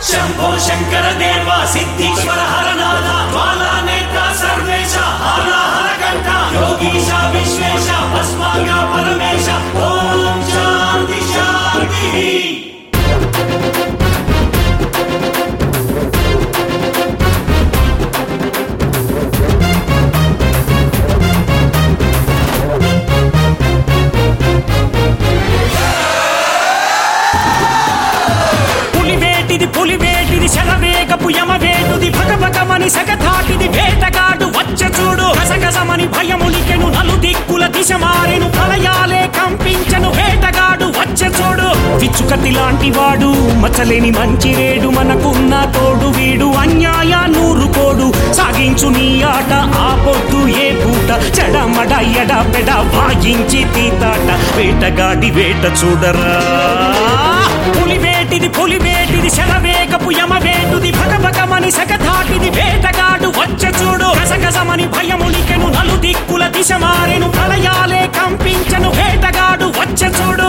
శంభో శంకర దేవ సిద్ధీశ్వర హరనాథ జ్వాలా నేత్ర సర్వేశ హాలాహల కంఠ యోగీశ విశ్వేశ భస్మాంగ పరమేశ ఓం శాంతి శాంతి పులివేటిది పులివేటిది శరవేగపు యమవేటుది భగభగమని సగధాటిది వేటగాడు వచ్చ చూడు గసగసమని భయములికెను నలు దిక్కుల దిశ మారెను ప్రళయాలే కంపించను వేటగాడు వచ్చ చూడు విచ్చుకతి లాంటి వాడు మచ్చలేని మంచి రేడు మనకున్న తోడు వీడు అన్యాయ నూరుకోడు సాగించు నీ ఆట ఆ పొద్దు ఏ పూట చెడమడ ఎడ పెడ వాయించి తీతాట వేటగాడి వేట చూడరా పులివేటిది పులివేటిది శరవేగపు యమవేటుది భగభగమని సగధాటిది వేటగాడు వచ్చ చూడు గసగసమని భయములికెను నలు దిక్కుల దిశ మారెను ప్రళయాలే కంపించను వేటగాడు వచ్చ చూడు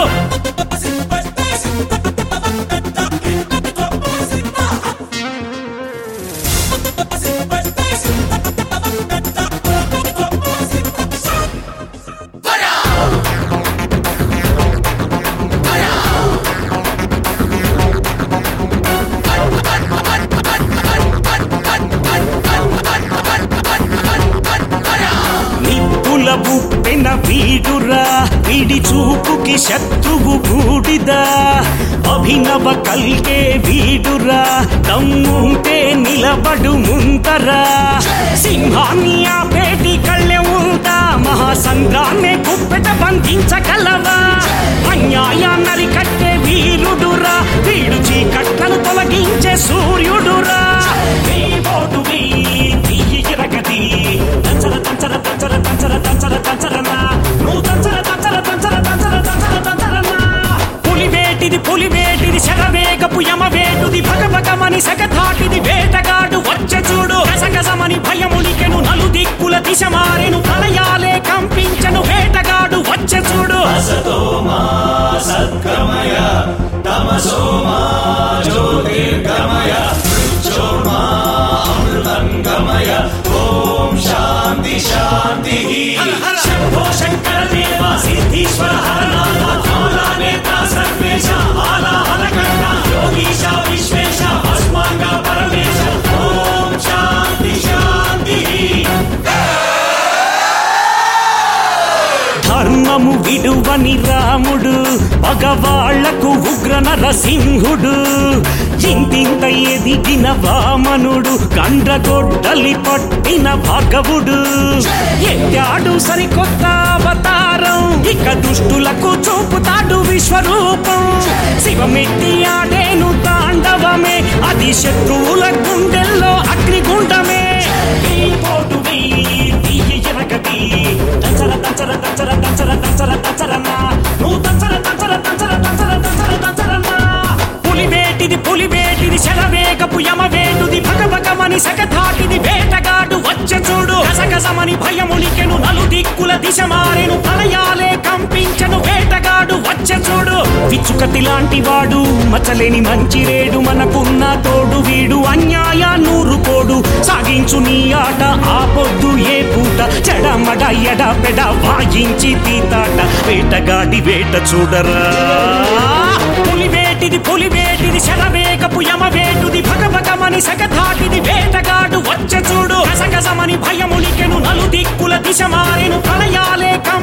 నిప్పుల బుప్పెన వీడురా వీడి చూపుకి శత్రువు బూడిదా అభినవ కల్కే వీడురా దమ్ముంటే నిలబడు ముందరా సింహాన్ని ఆపేటి కళ్ళె ఉంటా మహాసంద్రాన్ని కుప్పెట బంధించగలవా అన్యాయాన్నరి కట్టే వీరుడురా వీడు చీకట్లను తొలగించే సూర్యుడురా నీ ఓటు వెయ్యి తీయి ఎరగది దంచర దంచర దంచర దంచర దంచర దంచరనా నువ్వు దంచర దంచర దంచర దంచర దంచర దంచరనా పులివేటిది పులివేటిది శరవేగపు యమవేటుది భగభగమని సగధాటిది వేటగాడు వచ్చ చూడు గసగసమని భయములికెను నలు దిక్కుల దిశ మారెను ప్రళయాలే కంపించను వేటగాడు వచ్చ చూడు అసతో మా సద్గమయ తమసో మా జ్యోతిర్గమయ మృత్యో మా అమృతంగమయ ఓం శాంతి శాంతి శంభో శంకర దేవ సిద్ధీశ్వర హరనాథ జ్వాలా నేత్ర సర్వేశ ఆలాహల కంఠ యోగీశ విశ్వేశ భస్మాంగ పరమేశ ఓం శాంతి శాంతి ధర్మము విడువని రాముడు పగవాళ్లకు ఉగ్ర నరసింహుడు ఇంతింత ఎదిగిన వామనుడు కండ్రగొడ్డలి పట్టిన భగవుడు ఎత్తాడు సరికొత్త అవతారం ఇక దుష్టులకు చూపుతాడు విశ్వరూపం శివమెత్తి ఆడేను తాండవమే అది శత్రువుల గుండెల్లో అగ్నిగుండమే ఈ పోటు వెయ్యి తీయ ఎరగది దంచర దంచర దంచర దంచర దంచర దంచరన్నా నువ్వు దంచర దంచర దంచర దంచర దంచర దంచరన్నా పులివేటిది పులివేటిది శరవేగపు యమవేటుది భగభగమని సగధాటిది వేటగాడు వచ్చ చూడు గసగసమని భయములికెను నలు దిక్కుల దిశ మారెను ప్రళయాలే కంపించను వేటగాడు వచ్చ చూడు విచ్చుకతి లాంటి వాడు మచ్చలేని మంచి రేడు మనకున్న తోడు వీడు అన్యాయ నూరుకోడు సాగించు నీ ఆట ఆ పొద్దు ఏ పూట చెడమడ ఎడ పెడ వాయించి తీతాట వేటగాడి వేట చూడరా పులివేటిది పులివేటిది శరవేగపు యమవేటుది భగభగమని సగధాటిది వేటగాడు వచ్చ చూడు గసగసమని భయములికెను నలు దిక్కుల దిశ మారెను ప్రళయాలే